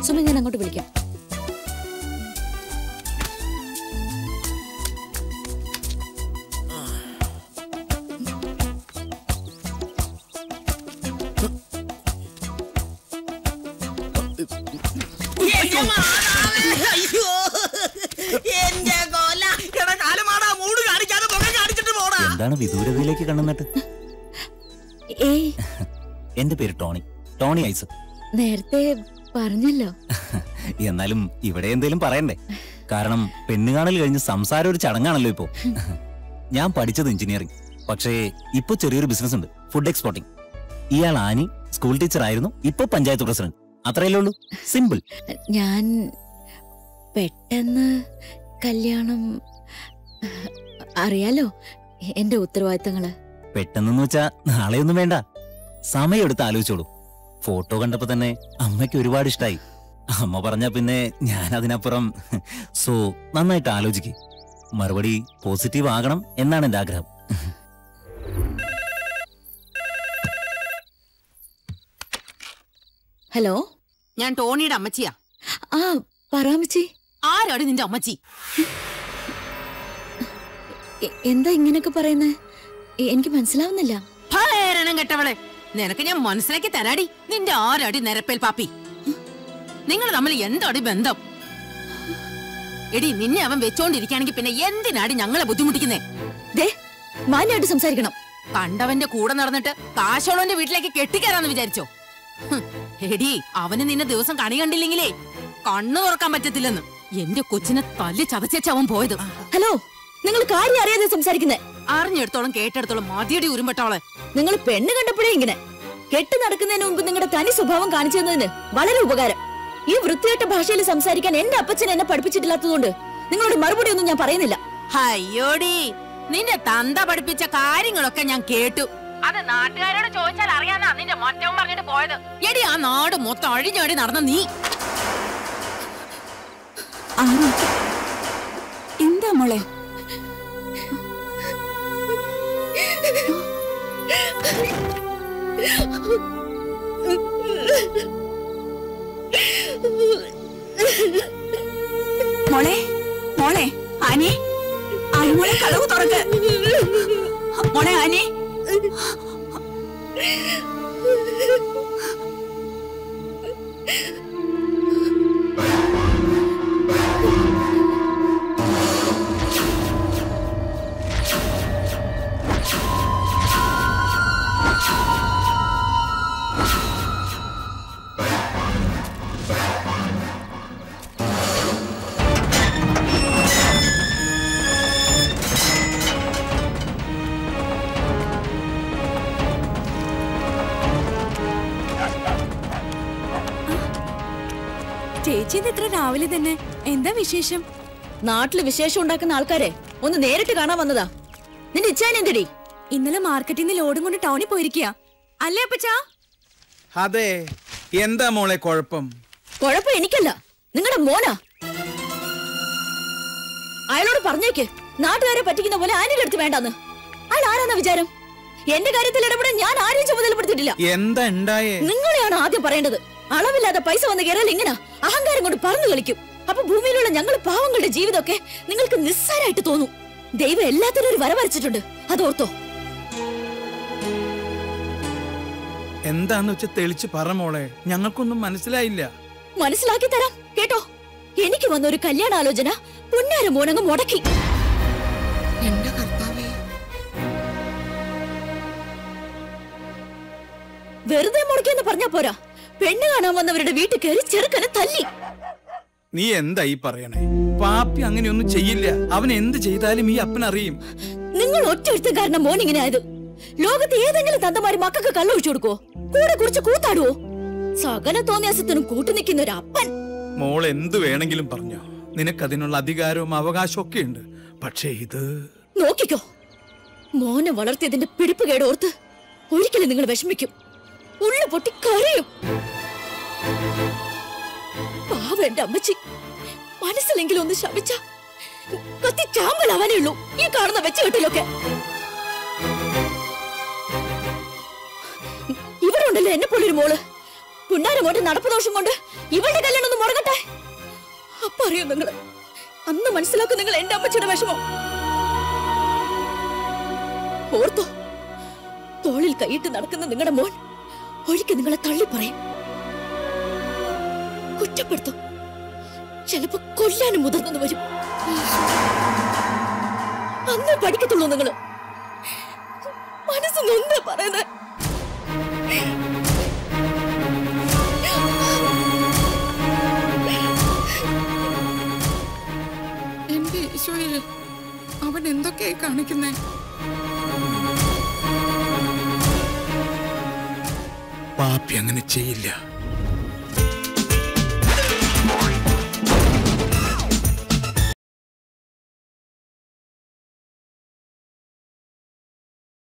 സുമ ഞാൻ അങ്ങോട്ട് വിളിക്കാം അയ്യോ എന്റെ കോല എടാ കാലമാടാ മൂട് കാണിക്കാതെ മുഖം കാണിച്ചിട്ട് പോടാ എന്താണ് വിദൂരതയിലേക്ക് കണ്ണുന്നിട്ട് ഏയ് എന്റെ പേര് ടോണി ടോണി ഐസക് നേരത്തെ പറഞ്ഞല്ലോ എന്നാലും ഇവിടെ എന്തേലും പറയണ്ടേ കാരണം പെണ്ണുകാണൽ കഴിഞ്ഞ് സംസാരം ഒരു ചടങ്ങാണല്ലോ ഇപ്പോ ഞാൻ പഠിച്ചത് എഞ്ചിനീയറിംഗ് പക്ഷേ ഇപ്പൊ ചെറിയൊരു ബിസിനസ് ഉണ്ട് ഫുഡ് എക്സ്പോർട്ടിംഗ് ഇയാൾ ആനി സ്കൂൾ ടീച്ചർ ആയിരുന്നു ഇപ്പൊ പഞ്ചായത്ത് പ്രസിഡന്റ് അത്രയല്ലേ ഉള്ളൂ സിമ്പിൾ ഞാൻ പെട്ടെന്ന് കല്യാണം അറിയാലോ എന്റെ ഉത്തരവാദിത്തങ്ങള് പെട്ടെന്ന് വെച്ചാ നാളെയൊന്നും വേണ്ട സമയം എടുത്ത് ആലോചിച്ചോളൂ ഫോട്ടോ കണ്ടപ്പോ തന്നെ അമ്മയ്ക്ക് ഒരുപാട് ഇഷ്ടായി അമ്മ പറഞ്ഞ പിന്നെ ഞാൻ അതിനപ്പുറം സോ നന്നായിട്ട് ആലോചിക്ക് മറുപടി പോസിറ്റീവ് ആകണം എന്നാണ് എന്റെ ആഗ്രഹം ഹലോ ഞാൻ ടോണിയുടെ അമ്മച്ചിയാ ആ പറാമച്ചി ആരാടി നിന്റെ അമ്മച്ചി എ- എന്താ ഇങ്ങനെയൊക്കെ പറയുന്നേ എ- എനിക്ക് മനസ്സിലാവുന്നില്ല ഭയരണം കെട്ടവളെ നിനക്ക് ഞാൻ മനസ്സിലാക്കി തരാടി നിന്റെ ആരാടി നിരപ്പേൽ പാപ്പി നിങ്ങൾ തമ്മിൽ എന്താടി ബന്ധം എടി നിന്നെ അവൻ വെച്ചോണ്ടിരിക്കുകയാണെങ്കിൽ പിന്നെ എന്തിനാടി ഞങ്ങളെ ബുദ്ധിമുട്ടിക്കുന്നേ ദേ മാന്യമായിട്ട് സംസാരിക്കണം കണ്ടവന്റെ കൂടെ നടന്നിട്ട് കാശോളന്റെ വീട്ടിലേക്ക് കെട്ടിക്കയറാന്ന് വിചാരിച്ചോ ഹും, എടി അവന് നിന്നെ ദിവസം കണി കണ്ടില്ലെങ്കിലേ കണ്ണു തുറക്കാൻ പറ്റത്തില്ലെന്ന് എന്റെ കൊച്ചിനെ തല്ലി ചതച്ചേച്ച അവൻ പോയത് ഹലോ നിങ്ങൾ കാര്യം അറിയാതെ സംസാരിക്കുന്നേ അറിഞ്ഞെടുത്തോളം കേട്ടെടുത്തോളം മതിയടി ഉരുമ്പെട്ടവളെ നിങ്ങൾ പെണ്ണ് കണ്ടപ്പോഴേ ഇങ്ങനെ കെട്ട് നടക്കുന്നതിന് മുമ്പ് നിങ്ങളുടെ തനി സ്വഭാവം കാണിച്ചു തന്നതിന് വളരെ ഉപകാരം ഈ വൃത്തികെട്ട ഭാഷയിൽ സംസാരിക്കാൻ എന്റെ അപ്പച്ചൻ എന്നെ പഠിപ്പിച്ചിട്ടില്ലാത്തതുകൊണ്ട് നിങ്ങളോട് മറുപടി ഒന്നും ഞാൻ പറയുന്നില്ല അയ്യോടി നിന്റെ തന്ത പഠിപ്പിച്ച കാര്യങ്ങളൊക്കെ ഞാൻ കേട്ടു അത് നാട്ടുകാരോട് ചോദിച്ചാൽ അറിയാന്നാ നിന്റെ മറ്റവൻ പറഞ്ഞിട്ട് പോയത് എടി ആ നാട് മൊത്തം അഴിഞ്ഞാടി നടന്ന നീ എന്താ മോളെ മോളെ മോളെ ആനി ആനി മോളെ കളവ് തുറക്ക് മോളെ ആനി ചേച്ചി ഇത് ഇത്ര രാവിലെ തന്നെ എന്താ വിശേഷം നാട്ടില് വിശേഷം ഉണ്ടാക്കുന്ന ആൾക്കാരെ ഒന്ന് നേരിട്ട് കാണാൻ വന്നതാ നിന്റെ ഇച്ഛാൻ എന്തിടി ഇന്നലെ മാർക്കറ്റിൽ നിന്ന് ലോഡും കൊണ്ട് ടൗണിൽ പോയിരിക്കുക അല്ലേ അപ്പച്ചാ അതെ എന്താ മോളെ കുഴപ്പം കുഴപ്പം എനിക്കല്ല നിങ്ങളുടെ മോനാ അയാളോട് പറഞ്ഞേക്ക് നാട്ടുകാരെ പറ്റിക്കുന്ന പോലെ ആനിയുടെ അടുത്ത് വേണ്ടെന്ന് അയാൾ ആരാന്ന വിചാരം എന്റെ കാര്യത്തിൽ ഇടപെടാൻ ഞാൻ ആരെയും ചുമതലപ്പെടുത്തിയിട്ടില്ല എന്താ ഉണ്ടായേ നിങ്ങളെയാണ് ആദ്യം പറയേണ്ടത് അളവില്ലാതെ പൈസ വന്ന് കയറിയാൽ ഇങ്ങനെ അഹങ്കാരം കൊണ്ട് പറന്നു കളിക്കും അപ്പൊ ഭൂമിയിലുള്ള ഞങ്ങൾ പാവങ്ങളുടെ ജീവിതമൊക്കെ നിങ്ങൾക്ക് നിസ്സാരമായിട്ട് തോന്നും ദൈവം എല്ലാത്തിനും ഒരു വര വരച്ചിട്ടുണ്ട് അതോർത്തോ എന്താന്ന് വെച്ച് തെളിച്ച് പറ മോളെ ഞങ്ങൾക്കൊന്നും മനസ്സിലായില്ല മനസ്സിലാക്കി തരാം കേട്ടോ എനിക്ക് വന്ന ഒരു കല്യാണാലോചന പുന്നാര മോനങ്ങ് മുടക്കി എന്റെ കർത്താവേ വെറുതെ മുടക്കിയെന്ന് പറഞ്ഞാ പോരാ പെണ്ണ് കാണാൻ വന്നവരുടെ വീട്ടിൽ കയറി ചെറുക്കനെ തല്ലി നീ എന്താ ഈ പറയണേ പാപ്പി അങ്ങനെയൊന്നും ചെയ്യില്ല അവൻ എന്ത് ചെയ്താലും ഈ അപ്പനറിയും നിങ്ങൾ ഒറ്റ കാരണം മോൻ ഇങ്ങനെ ആയത് ലോകത്ത് ഏതെങ്കിലും തന്തമാര് മക്കൾക്ക് കള്ളൊഴിച്ചു കൊടുക്കോ കൂടെ കുറിച്ച് കൂത്താടുവോ സകല തോന്നിയാസത്തിനും കൂട്ടുനിൽക്കുന്ന ഒരു അപ്പൻ മോൾ എന്ത് വേണമെങ്കിലും പറഞ്ഞോ നിനക്കതിനുള്ള അധികാരവും അവകാശവും ഒക്കെ ഉണ്ട് പക്ഷേ ഇത് നോക്കിക്കോ മോനെ വളർത്തിയതിന്റെ പിടിപ്പ് കേടോർത്ത് ഒരിക്കലും നിങ്ങൾ വിഷമിക്കും ഉള്ളു പൊട്ടി കരയും പാവ എന്റെ അമ്മച്ചി മനസ്സിലെങ്കിലും ഒന്ന് ശമിച്ച കത്തി ചാമ്പലാവാനേ ഉള്ളൂ ഈ കാണുന്ന വെച്ച് കെട്ടിലൊക്കെ ഇവരുണ്ടല്ലോ എന്നെ പോലൊരു മോള് പുന്നാരമോട്ട് നടപ്പ് ദോഷം കൊണ്ട് ഇവളുടെ കല്യാണം ഒന്ന് മുടങ്ങട്ടെ അപ്പൊ അറിയോ നിങ്ങള് അന്ന് മനസ്സിലാക്കും നിങ്ങൾ എന്റെ അമ്മച്ചിയുടെ വിഷമം ഓർത്തോ തോളിൽ കൈയിട്ട് നടക്കുന്ന നിങ്ങളുടെ മോൻ ഒരിക്കൽ നിങ്ങളെ തള്ളി പറയും കുറ്റപ്പെടുത്തും ചിലപ്പോ കൊല്ലാനും മുതിർന്നു വരും അന്ന് പഠിക്കത്തുള്ളൂ നിങ്ങള് മനസ്സ് നൊന്താ പറയുന്നത് എന്റെ ഈശോയെ അവൻ എന്തൊക്കെയായി കാണിക്കുന്നേ പാപ്പി അങ്ങനെ ചെയ്യില്ല